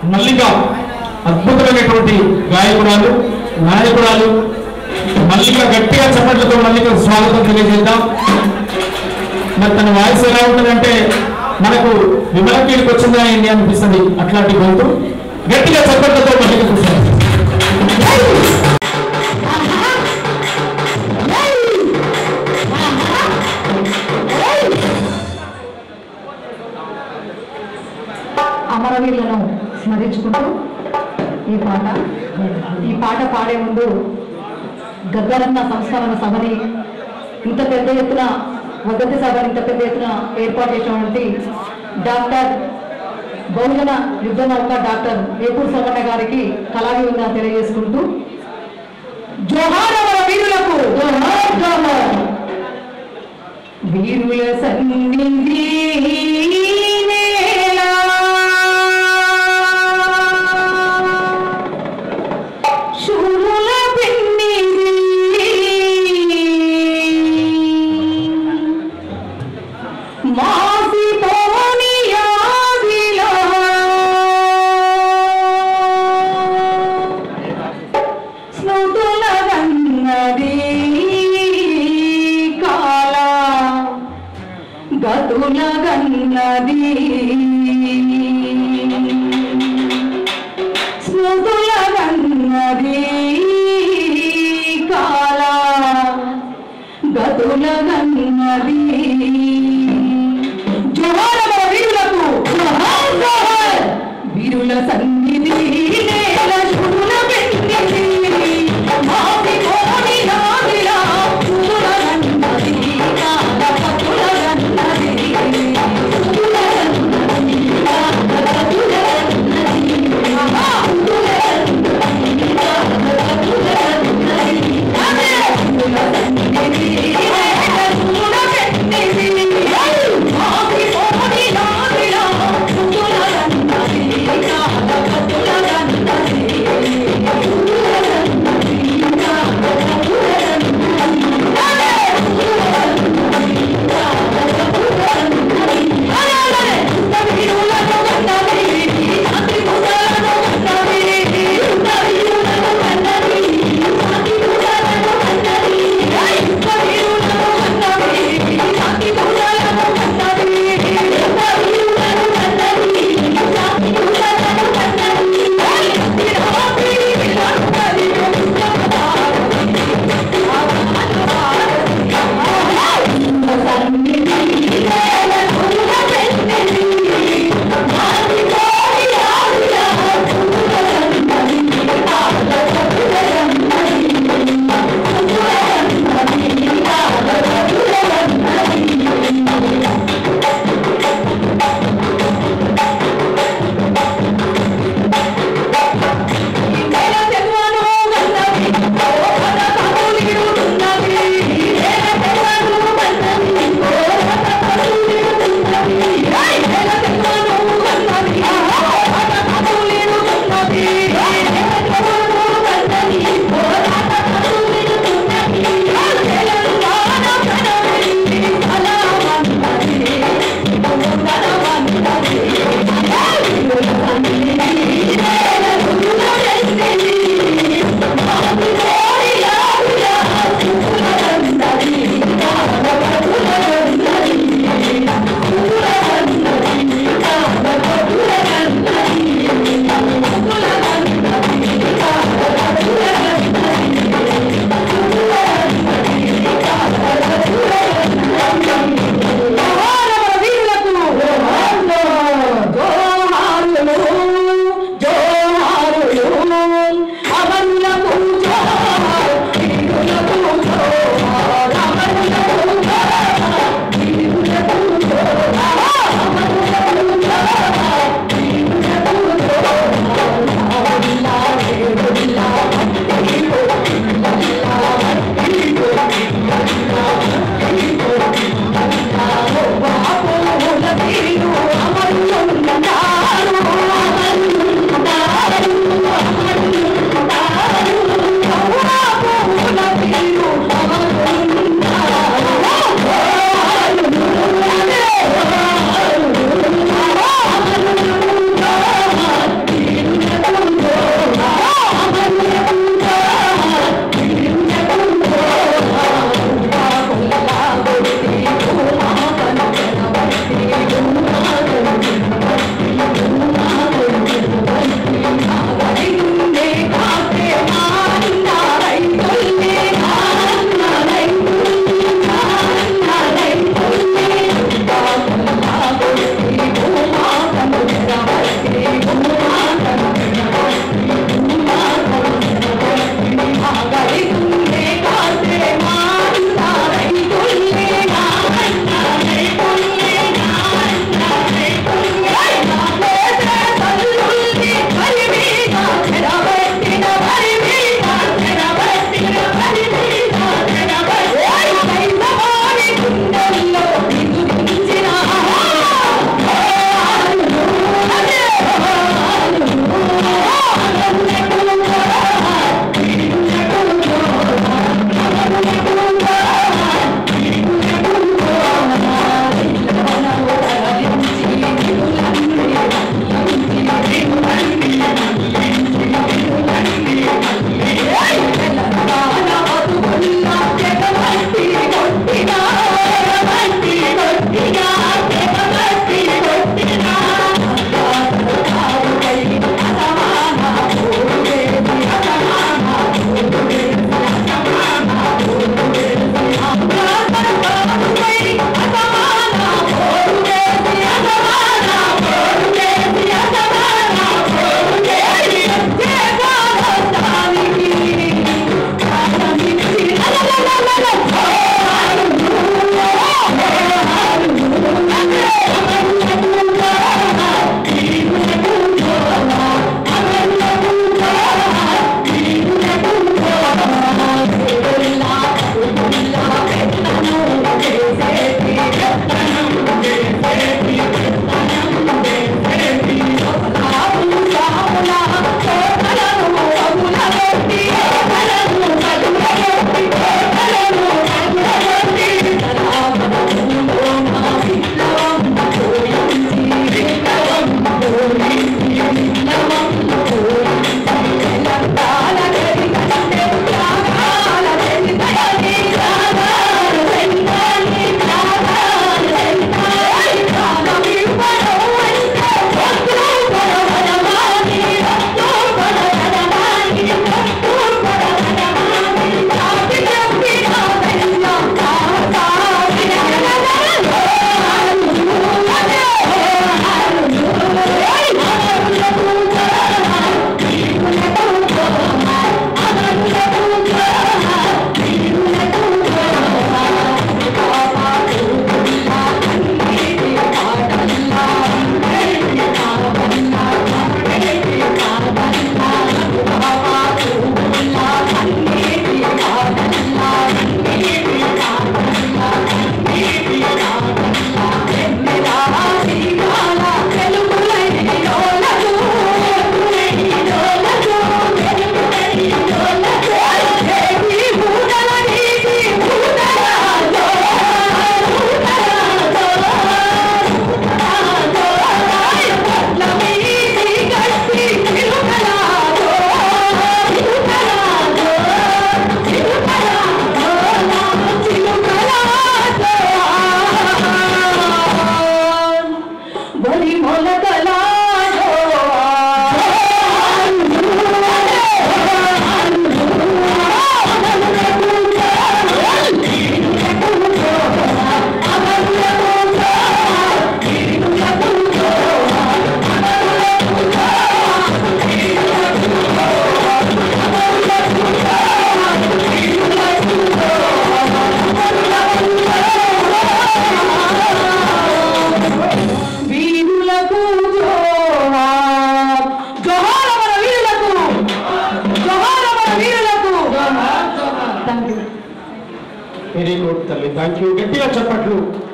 మల్లిక అద్భుతమైనటువంటి గాయకురాలు నాయకురాలు మల్లిక గట్టిగా చప్పట్లతో మల్లిక స్వాగతం తెలియజేద్దాం మరి తన వాయిస్ ఎలా ఉంటుందంటే మనకు విమలకీడికి వచ్చిందా ఏంటి అనిపిస్తుంది అట్లాంటి గొంతు గట్టిగా చప్పట్లతో మల్లిక కూర్చోండి అమరవీరులను స్మరించుకుంటూ ఈ పాట ఈ పాట పాడే ముందు గద్దరన్న సంస్కరణ సభని ఇంత పెద్ద ఎత్తున మొదటి సభని ఇంత పెద్ద ఎత్తున ఏర్పాటు చేసినటువంటి డాక్టర్ బహుజన యుద్ధ నౌక డాక్టర్ వేపూర్ సోమన్న గారికి కళావింద తెలియజేసుకుంటూ జోహార్ అమర వీరులకు జోహార్ జోహార్ వీరుల సన్నిధి నేల. శూరుల పెన్నిధి. మాసిపోని యాదిలో. స్మృతుల గన్నది కాల గతుల గన్నది స్మృతుల గన్నది కాల గతుల గన్నది జోహార్ అమర వీరులకు జోహార్ జోహార్ వీరుల సన్నిధి నేల శురుల పెన్నిధి మావి కోని నాదిలా శురుల గన్నది కాల గతుల గన్నది శురుల గన్నది కాల గతుల గన్నది ఆహా శురుల గన్నది కాల గతుల గన్నది అదే శురుల సన్నిధి నేల శురుల పెన్నిధి మావి కోని నాదిలా శురుల గన్నది కాల గతుల తల్లి థ్యాంక్ యూ గట్టిగా చెప్పట్లు